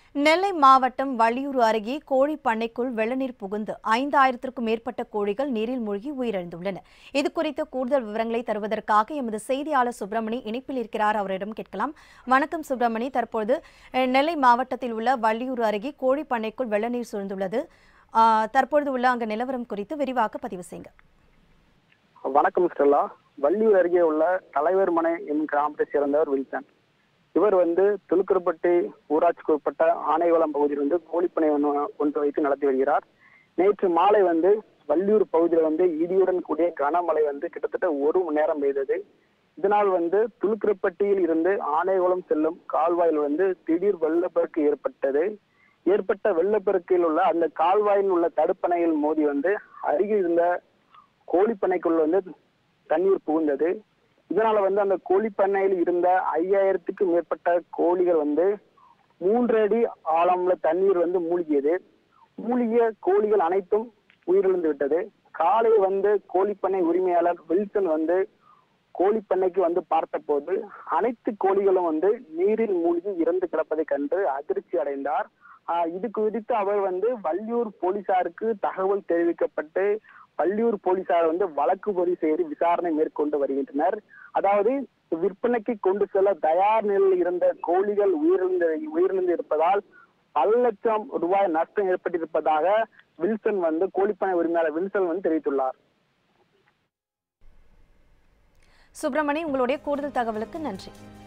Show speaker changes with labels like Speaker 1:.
Speaker 1: நெல்லை மாவட்டம் வள்ளியூர் அருகே கோழி பண்ணைக்குள் வெள்ளநீர் புகுந்து ஐந்தாயிரத்திற்கும் மேற்பட்ட கோழிகள் நீரில் மூழ்கி உயிரிழந்துள்ளன இது குறித்த கூடுதல் விவரங்களை தருவதற்காக எமது செய்தியாளர் சுப்பிரமணி இணைப்பில் இருக்கிறார் அவரிடம் கேட்கலாம் வணக்கம் சுப்பிரமணி தற்போது அஹ், நெல்லை மாவட்டத்தில் உள்ள வள்ளியூர் அருகே கோழி பண்ணைக்குள் வெள்ளநீர் சூழ்ந்துள்ளது ஆஹ், தற்பொழுது உள்ள அங்கு நிலவரம் குறித்து விரிவாக பதிவு செய்யுங்க
Speaker 2: வணக்கம் ஸ்டெல்லா வள்ளியூர் அருகே உள்ள தலைவர் மனை என்னும் கிராமத்தை சேர்ந்தவர் வில்சன் இவர் வந்து துலுக்கரப்பட்டி ஊராட்சிக்கு உட்பட்ட ஆனைவளம் பகுதியில் வந்து கோழிப்பனை ஒன்று ஒன்று வைத்து நடத்தி வருகிறார் நேற்று மாலை வந்து வள்ளியூர் பகுதியில் வந்து இடியுடன் கூடிய கனமழை வந்து கிட்டத்தட்ட ஒரு மணி நேரம் பெய்தது இதனால் வந்து துலுக்கரப்பட்டியில் இருந்து ஆனைகுளம் செல்லும் கால்வாயில் வந்து திடீர் வெள்ளப்பெருக்கு ஏற்பட்டது ஏற்பட்ட வெள்ளப்பெருக்கில் உள்ள அந்த கால்வாயில் உள்ள தடுப்பணையில் மோதி வந்து அருகில் இருந்த கோழிப்பண்ணைக்குள் வந்து தண்ணீர் புகுந்தது இதனால வந்து அந்த கோழிப்பண்ணையில் இருந்த ஐயாயிரத்துக்கும் மேற்பட்ட கோழிகள் வந்து மூன்று அடி ஆழம்ல தண்ணீர் வந்து மூழ்கியது மூழ்கிய கோழிகள் அனைத்தும் உயிரிழந்து விட்டது காலை வந்து கோழிப்பண்ணை உரிமையாளர் வில்சன் வந்து கோழிப்பண்ணைக்கு வந்து பார்த்தபோது அனைத்து கோழிகளும் வந்து நீரில் மூழ்கி இறந்து கிடப்பதை கண்டு அதிர்ச்சி அடைந்தார் ஆஹ் இது குறித்து அவர் வந்து வள்ளியூர் போலீசாருக்கு தகவல் தெரிவிக்கப்பட்டு வள்ளியூர் போலீசார் வந்து வழக்கு பதிவு செய்து விசாரணை மேற்கொண்டு வருகின்றனர் அதாவது விற்பனைக்கு கொண்டு செல்ல தயார் நிலையில் இருந்த கோழிகள் உயிரிழந்து உயிரிழந்து இருப்பதால் பல லட்சம் ரூபாய் நஷ்டம் ஏற்பட்டிருப்பதாக வில்சன் வந்து கோழிப்பனை உரிமையாளர் வில்சன் வந்து தெரிவித்துள்ளார்
Speaker 1: சுப்பிரமணி உங்களுடைய கூடுதல் தகவலுக்கு நன்றி